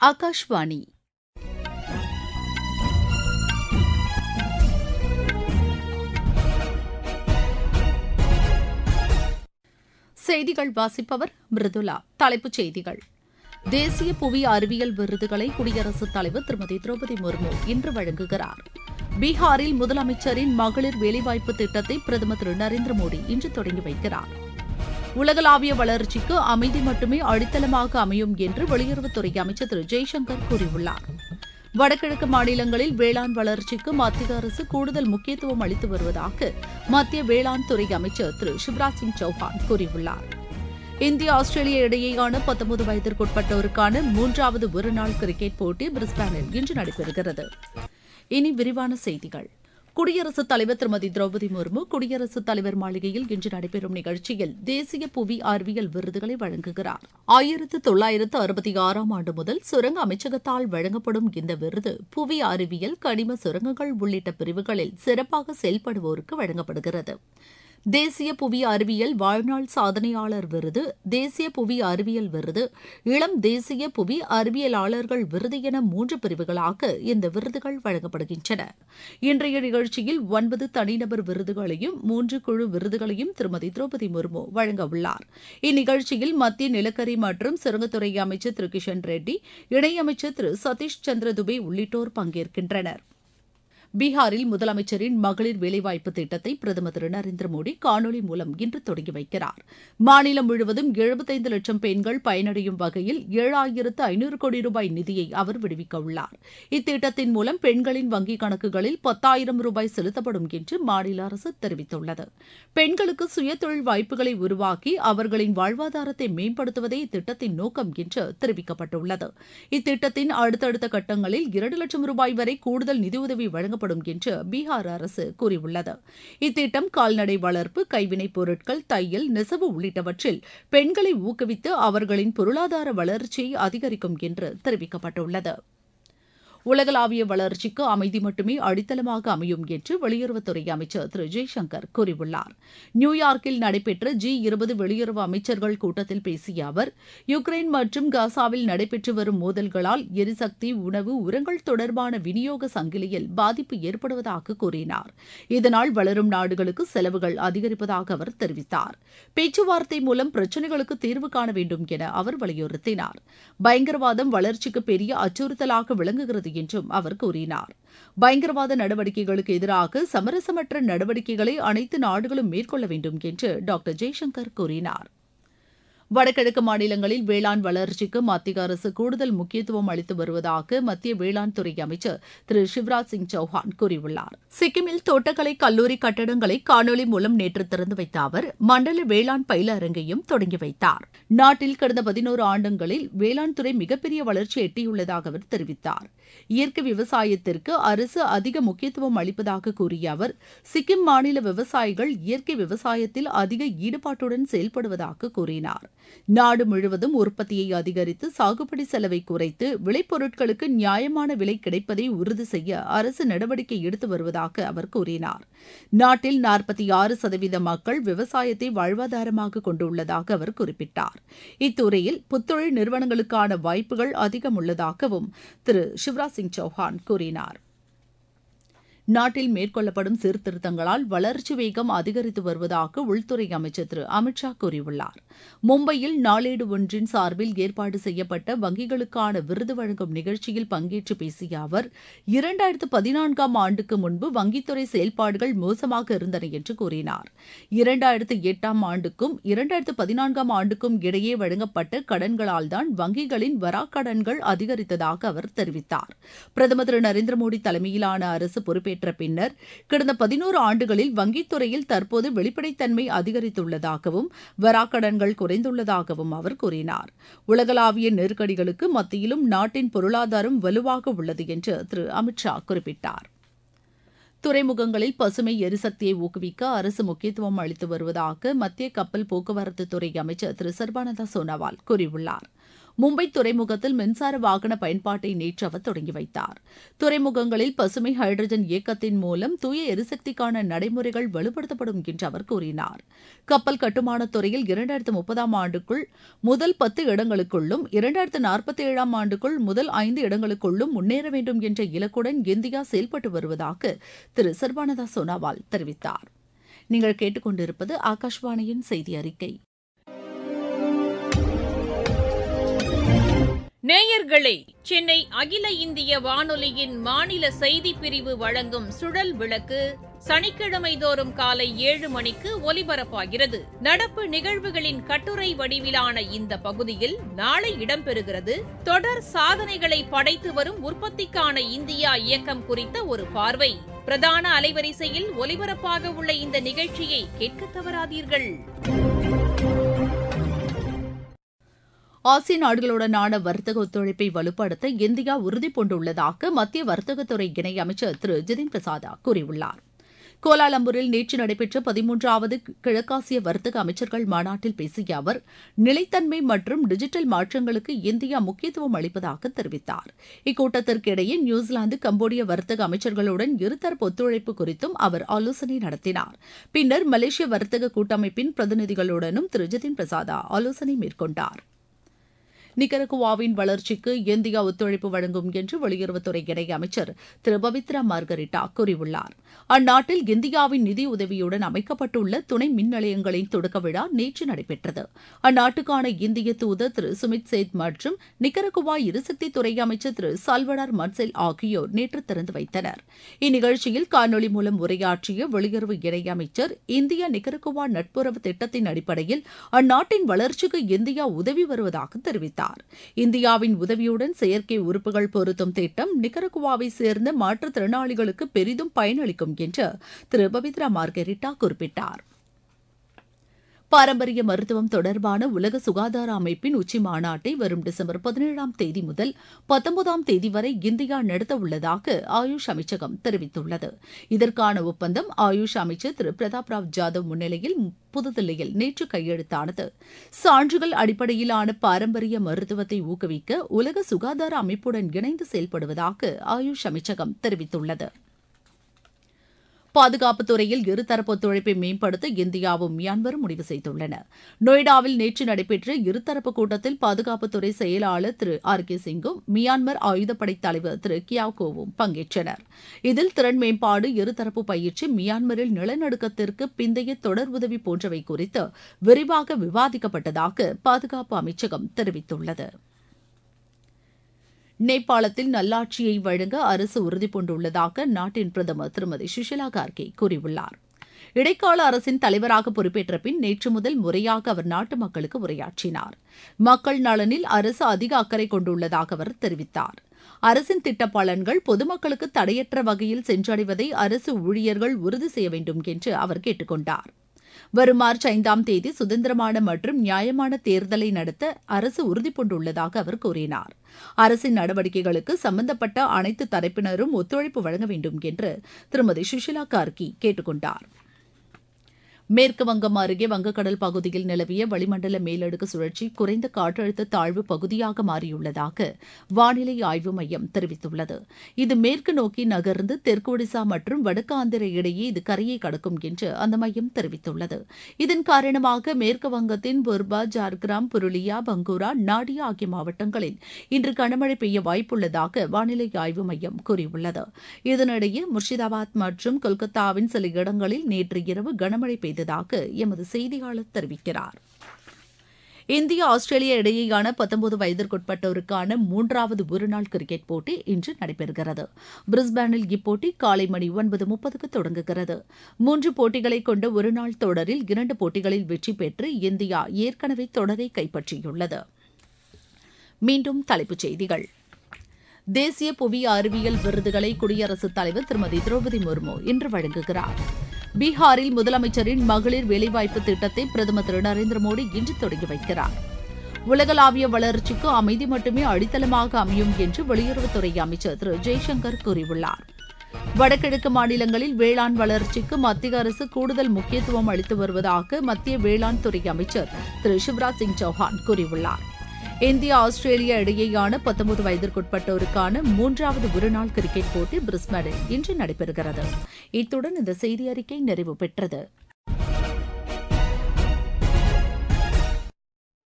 ஆகாஷ்வாணி செய்திகள் வாசிப்பவர் மிருதுலா தலைப்புச் செய்திகள் தேசிய புவி அறிவியல் விருதுகளை குடியரசுத் தலைவர் திருமதி திரௌபதி முர்மு இன்று வழங்குகிறார் பீகாரில் முதலமைச்சரின் மகளிர் வேலைவாய்ப்பு திட்டத்தை பிரதமர் திரு நரேந்திர மோடி இன்று தொடங்கி வைக்கிறார் உலகளாவிய வளர்ச்சிக்கு அமைதி மட்டுமே அடித்தளமாக அமையும் என்று வெளியுறவுத்துறை அமைச்சர் திரு ஜெய்சங்கர் கூறியுள்ளார் வடகிழக்கு மாநிலங்களில் வேளாண் வளர்ச்சிக்கு மத்திய அரசு கூடுதல் முக்கியத்துவம் அளித்து வருவதாக மத்திய வேளாண் துறை அமைச்சர் திரு சிவராஜ் சிங் சௌஹான் கூறியுள்ளார் இந்தியா ஆஸ்திரேலியா இடையேயான பத்தொன்பது வயதிற்குட்பட்டோருக்கான மூன்றாவது ஒருநாள் கிரிக்கெட் போட்டி பிரிஸ்பேனில் இன்று நடைபெறுகிறது இனி விரிவான செய்திகள் குடியரசுத் தலைவர் திருமதி திரௌபதி முர்மு குடியரசுத் தலைவர் மாளிகையில் இன்று நடைபெறும் நிகழ்ச்சியில் தேசிய புவி அறிவியல் விருதுகளை வழங்குகிறார் ஆயிரத்து தொள்ளாயிரத்து அறுபத்தி ஆறாம் ஆண்டு முதல் சுரங்க அமைச்சகத்தால் வழங்கப்படும் இந்த விருது புவி அறிவியல் கனிம சுரங்கங்கள் உள்ளிட்ட பிரிவுகளில் சிறப்பாக செயல்படுவோருக்கு வழங்கப்படுகிறது தேசிய புவி அறிவியல் வாழ்நாள் சாதனையாளர் விருது தேசிய புவி அறிவியல் விருது இளம் தேசிய புவி அறிவியலாளர்கள் விருது என மூன்று பிரிவுகளாக இந்த விருதுகள் வழங்கப்படுகின்றன இன்றைய நிகழ்ச்சியில் ஒன்பது தனிநபர் விருதுகளையும் மூன்று குழு விருதுகளையும் திருமதி திரௌபதி முர்மு வழங்க உள்ளார் இந்நிகழ்ச்சியில் மத்திய நிலக்கரி மற்றும் சுரங்கத்துறை அமைச்சர் திரு கிஷன் ரெட்டி இணையமைச்சர் திரு சதீஷ் சந்திர துபே உள்ளிட்டோர் பங்கேற்கின்றனர் பீகாரில் முதலமைச்சரின் மகளிர் வேலைவாய்ப்பு திட்டத்தை பிரதமர் திரு நரேந்திர மோடி காணொலி மூலம் இன்று தொடங்கி வைக்கிறார் மாநிலம் முழுவதும் எழுபத்தைந்து லட்சம் பெண்கள் பயனடையும் வகையில் ஏழாயிரத்து ஐநூறு கோடி ரூபாய் நிதியை அவர் விடுவிக்க உள்ளார் இத்திட்டத்தின் மூலம் பெண்களின் வங்கிக் கணக்குகளில் பத்தாயிரம் ரூபாய் செலுத்தப்படும் என்று மாநில அரசு தெரிவித்துள்ளது பெண்களுக்கு சுயதொழில் வாய்ப்புகளை உருவாக்கி அவர்களின் வாழ்வாதாரத்தை மேம்படுத்துவதே இத்திட்டத்தின் நோக்கம் என்று தெரிவிக்கப்பட்டுள்ளது இத்திட்டத்தின் அடுத்தடுத்த கட்டங்களில் இரண்டு லட்சம் ரூபாய் வரை கூடுதல் நிதியுதவி வழங்கப்படும் வழங்கப்படும் என்று பீகார் அரசு கூறியுள்ளது இத்திட்டம் கால்நடை வளர்ப்பு கைவினைப் பொருட்கள் தையல் நெசவு உள்ளிட்டவற்றில் பெண்களை ஊக்குவித்து அவர்களின் பொருளாதார வளர்ச்சியை அதிகரிக்கும் என்று தெரிவிக்கப்பட்டுள்ளது உலகளாவிய வளர்ச்சிக்கு அமைதி மட்டுமே அடித்தளமாக அமையும் என்று வெளியுறவுத்துறை அமைச்சர் திரு ஜெய்சங்கர் கூறியுள்ளார் நியூயார்க்கில் நடைபெற்ற ஜி இருபது வெளியுறவு அமைச்சர்கள் கூட்டத்தில் பேசிய அவர் யுக்ரைன் மற்றும் காசாவில் நடைபெற்று வரும் மோதல்களால் எரிசக்தி உணவு உரங்கள் தொடர்பான விநியோக சங்கிலியில் பாதிப்பு ஏற்படுவதாக கூறினார் இதனால் வளரும் நாடுகளுக்கு செலவுகள் அதிகரிப்பதாக அவர் தெரிவித்தார் பேச்சுவார்த்தை மூலம் பிரச்சினைகளுக்கு தீர்வு காண வேண்டும் என அவர் வலியுறுத்தினார் பயங்கரவாதம் வளர்ச்சிக்கு பெரிய அச்சுறுத்தலாக விளங்குகிறது என்றும் அவர் கூறினார் பயங்கரவாத நடவடிக்கைகளுக்கு எதிராக சமரசமற்ற நடவடிக்கைகளை அனைத்து நாடுகளும் மேற்கொள்ள வேண்டும் என்று டாக்டர் ஜெய்சங்கர் கூறினார் வடகிழக்கு மாநிலங்களில் வேளாண் வளர்ச்சிக்கு மத்திய அரசு கூடுதல் முக்கியத்துவம் அளித்து வருவதாக மத்திய வேளாண் துறை அமைச்சர் திரு சிவராஜ் சிங் சௌஹான் கூறியுள்ளார் சிக்கிமில் தோட்டக்கலை கல்லூரி கட்டடங்களை காணொலி மூலம் நேற்று திறந்து வைத்த அவர் மண்டல வேளாண் பயிலரங்கையும் தொடங்கி வைத்தார் நாட்டில் கடந்த பதினோரு ஆண்டுகளில் வேளாண் துறை மிகப்பெரிய வளர்ச்சி எட்டியுள்ளதாக அவர் தெரிவித்தார் இயற்கை விவசாயத்திற்கு அரசு அதிக முக்கியத்துவம் அளிப்பதாக கூறிய அவர் சிக்கிம் மாநில விவசாயிகள் இயற்கை விவசாயத்தில் அதிக ஈடுபாட்டுடன் செயல்படுவதாக கூறினார் நாடு முழுவதும் உற்பத்தியை அதிகரித்து சாகுபடி செலவை குறைத்து விளைபொருட்களுக்கு நியாயமான விலை கிடைப்பதை உறுதி செய்ய அரசு நடவடிக்கை எடுத்து வருவதாக அவர் கூறினார் நாட்டில் நாற்பத்தி ஆறு சதவீத மக்கள் விவசாயத்தை வாழ்வாதாரமாக கொண்டுள்ளதாக அவர் குறிப்பிட்டார் இத்துறையில் புத்தொழில் நிறுவனங்களுக்கான வாய்ப்புகள் அதிகம் உள்ளதாகவும் திரு சிவராஜ் சிங் சௌஹான் கூறினார் நாட்டில் மேற்கொள்ளப்படும் சீர்திருத்தங்களால் வளர்ச்சி வேகம் அதிகரித்து வருவதாக உள்துறை அமைச்சர் திரு அமித்ஷா கூறியுள்ளார் மும்பையில் நாளேடு ஒன்றின் சார்பில் ஏற்பாடு செய்யப்பட்ட வங்கிகளுக்கான விருது வழங்கும் நிகழ்ச்சியில் பங்கேற்று பேசிய அவர் இரண்டாயிரத்து பதினான்காம் ஆண்டுக்கு முன்பு வங்கித்துறை செயல்பாடுகள் மோசமாக இருந்தன என்று கூறினார் இரண்டாயிரத்து எட்டாம் ஆண்டுக்கும் இரண்டாயிரத்து பதினான்காம் ஆண்டுக்கும் இடையே வழங்கப்பட்ட கடன்களால் தான் வங்கிகளின் வராக்கடன்கள் அதிகரித்ததாக அவர் தெரிவித்தார் பிரதமர் திரு நரேந்திர மோடி தலைமையிலான அரசு பொறுப்பேற்ற பெற்ற பின்னர் கடந்த பதினோரு ஆண்டுகளில் வங்கித்துறையில் தற்போது வெளிப்படைத்தன்மை அதிகரித்துள்ளதாகவும் வராக்கடன்கள் குறைந்துள்ளதாகவும் அவர் கூறினார் உலகளாவிய நெருக்கடிகளுக்கு மத்தியிலும் நாட்டின் பொருளாதாரம் வலுவாக உள்ளது என்று திரு அமித்ஷா குறிப்பிட்டார் துறைமுகங்களில் பசுமை எரிசக்தியை ஊக்குவிக்க அரசு முக்கியத்துவம் அளித்து வருவதாக மத்திய கப்பல் போக்குவரத்து துறை அமைச்சர் திரு சர்பானந்தா சோனோவால் கூறியுள்ளார் மும்பை துறைமுகத்தில் மின்சார வாகன பயன்பாட்டை நேற்று அவர் தொடங்கி வைத்தார் துறைமுகங்களில் பசுமை ஹைட்ரஜன் இயக்கத்தின் மூலம் தூய எரிசக்திக்கான நடைமுறைகள் வலுப்படுத்தப்படும் என்று அவர் கூறினார் கப்பல் கட்டுமானத் துறையில் இரண்டாயிரத்து முப்பதாம் ஆண்டுக்குள் முதல் பத்து இடங்களுக்குள்ளும் இரண்டாயிரத்து நாற்பத்தி ஏழாம் ஆண்டுக்குள் முதல் ஐந்து இடங்களுக்குள்ளும் முன்னேற வேண்டும் என்ற இலக்குடன் இந்தியா செயல்பட்டு வருவதாக திரு சர்பானந்தா சோனாவால் தெரிவித்தார் நீங்கள் கேட்டுக்கொண்டிருப்பது ஆகாஷ்வாணியின் செய்தி அறிக்கை நேயர்களே சென்னை அகில இந்திய வானொலியின் மாநில செய்திப் பிரிவு வழங்கும் சுழல் விளக்கு சனிக்கிழமை தோறும் காலை ஏழு மணிக்கு ஒலிபரப்பாகிறது நடப்பு நிகழ்வுகளின் கட்டுரை வடிவிலான இந்த பகுதியில் நாளை இடம்பெறுகிறது தொடர் சாதனைகளை படைத்து வரும் உற்பத்திக்கான இந்தியா இயக்கம் குறித்த ஒரு பார்வை பிரதான அலைவரிசையில் ஒலிபரப்பாக உள்ள இந்த நிகழ்ச்சியை கேட்க தவறாதீர்கள் ஆசிய நாடுகளுடனான வர்த்தக ஒத்துழைப்பை வலுப்படுத்த இந்தியா உறுதிபூண்டுள்ளதாக மத்திய வர்த்தகத்துறை இணையமைச்சர் திரு ஜிதின் பிரசாதா கூறியுள்ளார் கோலாலம்பூரில் நேற்று நடைபெற்ற பதிமூன்றாவது கிழக்காசிய வர்த்தக அமைச்சர்கள் மாநாட்டில் பேசிய அவர் நிலைத்தன்மை மற்றும் டிஜிட்டல் மாற்றங்களுக்கு இந்தியா முக்கியத்துவம் அளிப்பதாக தெரிவித்தார் இக்கூட்டத்திற்கு இடையே நியூசிலாந்து கம்போடிய வர்த்தக அமைச்சர்களுடன் இருதரப்பு ஒத்துழைப்பு குறித்தும் அவர் ஆலோசனை நடத்தினார் பின்னர் மலேசிய வர்த்தக கூட்டமைப்பின் பிரதிநிதிகளுடனும் திரு ஜிதின் பிரசாதா ஆலோசனை மேற்கொண்டார் நிகரகுவாவின் வளர்ச்சிக்கு இந்தியா ஒத்துழைப்பு வழங்கும் என்று வெளியுறவுத்துறை இணையமைச்சர் திரு பவித்ரா மார்கரிட்டா கூறியுள்ளார் அந்நாட்டில் இந்தியாவின் நிதி உதவியுடன் அமைக்கப்பட்டுள்ள துணை மின் நிலையங்களின் தொடக்க விழா நேற்று நடைபெற்றது அந்நாட்டுக்கான இந்திய தூதர் திரு சுமித் சேத் மற்றும் நிகரகுவா எரிசக்தி துறை அமைச்சர் திரு சால்வடார் மன்செல் ஆகியோர் நேற்று திறந்து வைத்தனர் இந்நிகழ்ச்சியில் காணொலி மூலம் உரையாற்றிய வெளியுறவு இணையமைச்சர் இந்திய நிகரகுவா நட்புறவு திட்டத்தின் அடிப்படையில் அந்நாட்டின் வளர்ச்சிக்கு இந்தியா உதவி வருவதாக தெரிவித்தார் தெரிவித்தார் இந்தியாவின் உதவியுடன் செயற்கை உறுப்புகள் பொருத்தும் திட்டம் நிகரகுவாவை சேர்ந்த மாற்றுத்திறனாளிகளுக்கு பெரிதும் பயனளிக்கும் என்று திரு பவித்ரா மார்கெரிட்டா குறிப்பிட்டார் பாரம்பரிய மருத்துவம் தொடர்பான உலக சுகாதார அமைப்பின் உச்சி மாநாட்டை வரும் டிசம்பர் பதினேழாம் தேதி முதல் பத்தொன்பதாம் தேதி வரை இந்தியா நடத்த உள்ளதாக ஆயுஷ் அமைச்சகம் தெரிவித்துள்ளது இதற்கான ஒப்பந்தம் ஆயுஷ் அமைச்சர் திரு பிரதாப் ராவ் ஜாதவ் முன்னிலையில் புதுதில்லியில் நேற்று கையெழுத்தானது சான்றுகள் அடிப்படையிலான பாரம்பரிய மருத்துவத்தை ஊக்குவிக்க உலக சுகாதார அமைப்புடன் இணைந்து செயல்படுவதாக ஆயுஷ் அமைச்சகம் தெரிவித்துள்ளது பாதுகாப்புத் துறையில் இருதரப்பு ஒத்துழைப்பை மேம்படுத்த இந்தியாவும் மியான்மரும் முடிவு செய்துள்ளன நொய்டாவில் நேற்று நடைபெற்ற இருதரப்பு கூட்டத்தில் பாதுகாப்புத்துறை செயலாளர் திரு ஆர் கே சிங்கும் மியான்மர் ஆயுதப்படை தலைவர் திரு கியாவ்கோவும் பங்கேற்றனர் இதில் திறன் மேம்பாடு இருதரப்பு பயிற்சி மியான்மரில் நிலநடுக்கத்திற்கு பிந்தைய தொடர் உதவி போன்றவை குறித்து விரிவாக விவாதிக்கப்பட்டதாக பாதுகாப்பு அமைச்சகம் தெரிவித்துள்ளது நேபாளத்தில் நல்லாட்சியை வழங்க அரசு உறுதிபூண்டுள்ளதாக நாட்டின் பிரதமர் திருமதி சுஷிலா கார்கே கூறியுள்ளார் இடைக்கால அரசின் தலைவராக பொறுப்பேற்ற பின் நேற்று முதல் முறையாக அவர் நாட்டு மக்களுக்கு உரையாற்றினார் மக்கள் நலனில் அரசு அதிக அக்கறை கொண்டுள்ளதாக அவர் தெரிவித்தார் அரசின் திட்ட பலன்கள் பொதுமக்களுக்கு தடையற்ற வகையில் சென்றடைவதை அரசு ஊழியர்கள் உறுதி செய்ய வேண்டும் என்று அவர் கேட்டுக் கொண்டார் வரும் மார்ச் ஐந்தாம் தேதி சுதந்திரமான மற்றும் நியாயமான தேர்தலை நடத்த அரசு உறுதிபூண்டுள்ளதாக அவர் கூறினார் அரசின் நடவடிக்கைகளுக்கு சம்பந்தப்பட்ட அனைத்து தரப்பினரும் ஒத்துழைப்பு வழங்க வேண்டும் என்று திருமதி சுஷிலா கார்கி கேட்டுக் கொண்டார் மேற்கு வங்கம் அருகே வங்கக்கடல் பகுதியில் நிலவிய வளிமண்டல மேலடுக்கு சுழற்சி குறைந்த காற்றழுத்த தாழ்வு பகுதியாக மாறியுள்ளதாக வானிலை ஆய்வு மையம் தெரிவித்துள்ளது இது மேற்கு நோக்கி நகர்ந்து தெற்கு ஒடிசா மற்றும் வடக்கு ஆந்திர இடையே இது கரையை கடக்கும் என்று அந்த மையம் தெரிவித்துள்ளது இதன் காரணமாக மேற்கு வங்கத்தின் புர்பா ஜார்கிராம் புருலியா பங்குரா நாடியா ஆகிய மாவட்டங்களில் இன்று கனமழை பெய்ய வாய்ப்புள்ளதாக வானிலை ஆய்வு மையம் கூறியுள்ளது இதனிடையே முர்ஷிதாபாத் மற்றும் கொல்கத்தாவின் சில இடங்களில் நேற்று இரவு கனமழை பெய்ததாக எமது செய்தியாளர் தெரிவிக்கிறார் இந்தியா ஆஸ்திரேலியா இடையேயான பத்தொன்பது வயதிற்குட்பட்டோருக்கான மூன்றாவது ஒருநாள் கிரிக்கெட் போட்டி இன்று நடைபெறுகிறது பிரிஸ்பேனில் இப்போட்டி காலை மணி ஒன்பது முப்பதுக்கு தொடங்குகிறது மூன்று போட்டிகளை கொண்ட ஒருநாள் தொடரில் இரண்டு போட்டிகளில் வெற்றி பெற்று இந்தியா ஏற்கனவே தொடரை கைப்பற்றியுள்ளது மீண்டும் தலைப்புச் செய்திகள் தேசிய புவி அறிவியல் விருதுகளை குடியரசுத் தலைவர் திருமதி திரௌபதி முர்மு இன்று வழங்குகிறார் பீகாரில் முதலமைச்சரின் மகளிர் வேலைவாய்ப்பு திட்டத்தை பிரதமர் திரு நரேந்திர மோடி இன்று தொடங்கி வைக்கிறார் உலகளாவிய வளர்ச்சிக்கு அமைதி மட்டுமே அடித்தளமாக அமையும் என்று வெளியுறவுத்துறை அமைச்சர் திரு ஜெய்சங்கர் கூறியுள்ளார் வடகிழக்கு மாநிலங்களில் வேளாண் வளர்ச்சிக்கு மத்திய அரசு கூடுதல் முக்கியத்துவம் அளித்து வருவதாக மத்திய வேளாண் துறை அமைச்சர் திரு சிவராஜ் சிங் சௌஹான் கூறியுள்ளார் இந்தியா ஆஸ்திரேலியா இடையேயான பத்தொன்பது வயதிற்குட்பட்டோருக்கான மூன்றாவது ஒருநாள் கிரிக்கெட் போட்டி பிரிஸ்பனில் இன்று நடைபெறுகிறது இத்துடன் இந்த செய்தி அறிக்கை நிறைவு பெற்றது